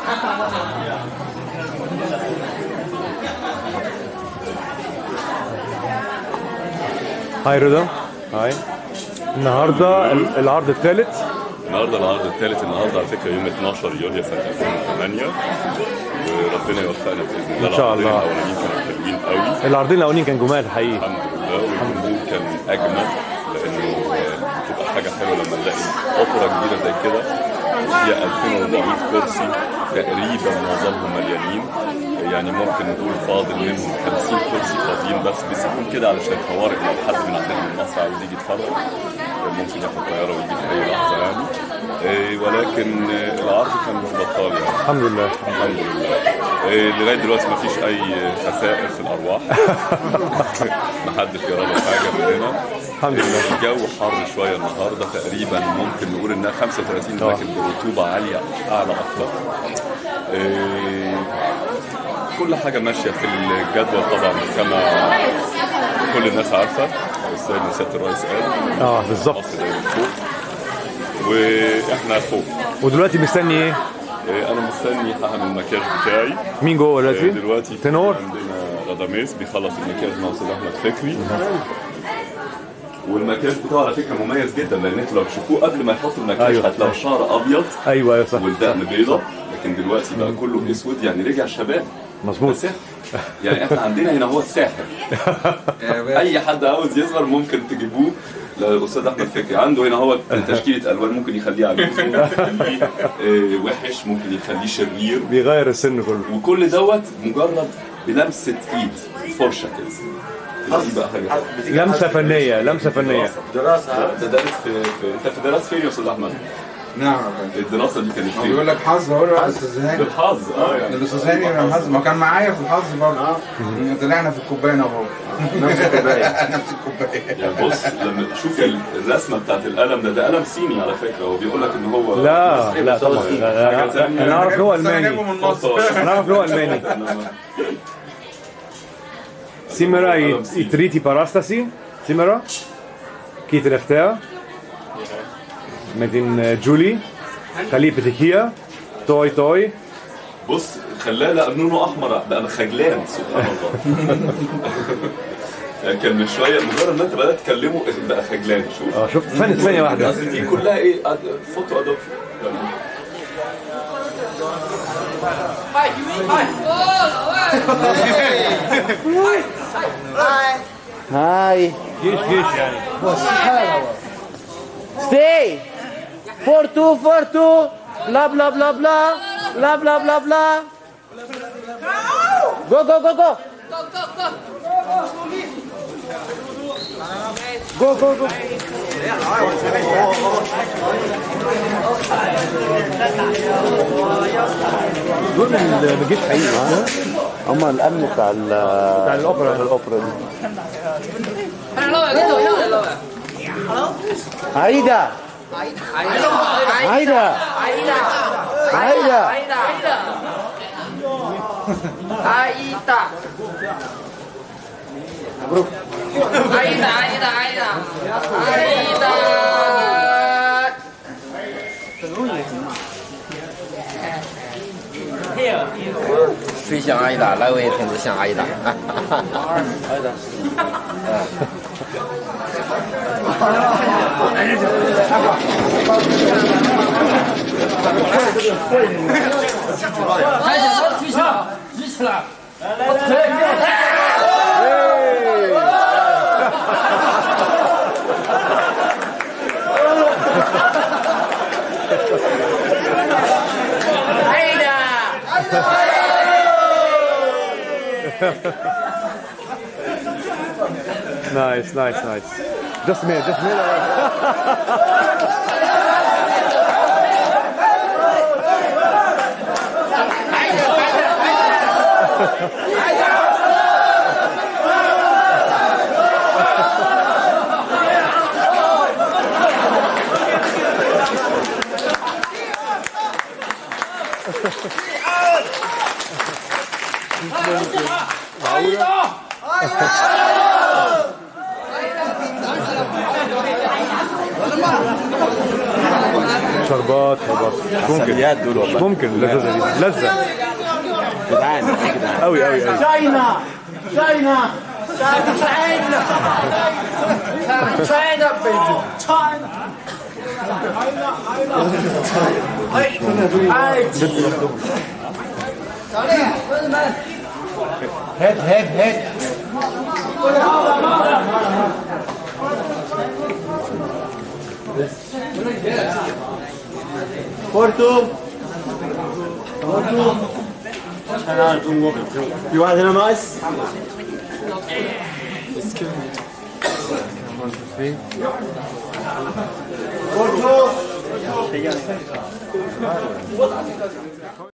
هاي رضا هاي النهارده ال- العرض الثالث النهارده العرض الثالث النهارده على فكره يوم 12 يوليو سنه 2008 وربنا يوفقنا باذن الله إن شاء الله. العرضين الاولانيين كانوا حلوين قوي العرضين الاولين كان جمال حقيقي الحمد لله والجمهور كان اجمل لانه بتبقى حاجه حلوه لما نلاقي اوبرا جديده زي كده فيها 2400 كرسي تقريبا معظمهم مليانين يعني ممكن نقول فاضل منهم 50 كرسي فاضيين بس بيسيبون كده علشان طوارئ لو حد من عندنا من مصر عاوز يجي يتفرج ممكن ياخد طياره ويجي في اي لحظه يعني إيه، ولكن آه، العرض كان مش بطال يعني الحمد لله الحمد لله إيه، لغايه دلوقتي ما فيش اي خسائر في الارواح ما حدش جرى له حاجه مننا الحمد لله. الجو حر شويه النهارده تقريبا ممكن نقول انها 35 آه. لكن برطوبه عاليه اعلى اكتر إيه، كل حاجه ماشيه في الجدول طبعا كما كل الناس عارفه الاستاذ سياده الرئيس قال اه بالظبط مصر دايما فوق واحنا فوق ودلوقتي مستني ايه إيه، انا مستني هعمل المكياج بتاعي مين جوه إيه، دلوقتي دلوقتي تنور عندنا راداميس بيخلص المكياج مع استاذ احمد فكري والمكياج بتاعه على فكره مميز جدا لان انتوا لو تشوفوه قبل ما يحطوا المكياج أيوة. هتلاقوا الشعر ابيض ايوه ايوه صح والدقن بيضة لكن دلوقتي بقى كله اسود يعني رجع شباب مظبوط سحر يعني احنا عندنا هنا هو الساحر اي حد عاوز يظهر ممكن تجيبوه للاستاذ احمد فكري عنده هنا هو تشكيله الوان ممكن يخليه عجوز ممكن يخليه آه، وحش ممكن يخليه شرير بيغير السن كله وكل دوت مجرد بلمسه ايد فرشه كده تلاقيه بقى حاجه حلوة. لمسه فنيه لمسه فنيه دراسه ده دارس في, في انت في دراسه فين يا استاذ احمد؟ نعم الدراسه دي كانت هو فين؟ بيقول لك حظ اقول له استاذ هاني بالحظ اه يعني الاستاذ هاني من الحظ ما كان معايا في الحظ برضه طلعنا في الكوبايه انا وهو نفس الكوبايه نفس الكوبايه يعني بص لما تشوف ال- الرسمه بتاعت القلم ده ده قلم صيني على فكره هو بيقول لك ان هو لا لا طبعا لا، لا، حاجة تانية. انا اعرف ان هو بس أنا جايبه الماني من مصر انا اعرف ان هو الماني Simera i, i triti parastasi, Simera, ki τελευταία, με την ε, Τζούλη, καλή επιτυχία, توي توي, بص خلاه لا لونه احمر بقى خجلان سبحان الله يعني كان من شويه مجرد ما انت بدات تكلمه بقى خجلان شوف اه شفت ثانية ثانية واحدة اصل دي كلها ايه أد- فوتو ادوب هاي جيش جيش يعني ستي فور تو فور تو بلا بلا بلا بلا بلا بلا بلا بلا جو جو جو جو جو جو جو دول من من الجيش حقيقي ها؟ هم الامن بتاع ال بتاع الاوبرا الاوبرا دي عايدة عايدة عايدة 아니다 아니다 아니다 아니다 飞向阿依达，来回停止向阿依达。 نايس نايس نايس جاست ميل جاست ميل شربات شربات مش ممكن عسليات دول مش والله. ممكن اللذاذه دي لذه جدعان جدعان قوي قوي قوي China! China! China! China, baby! China! Head, head, head. Four two. Four two. في واحد هنا ناقص فور تو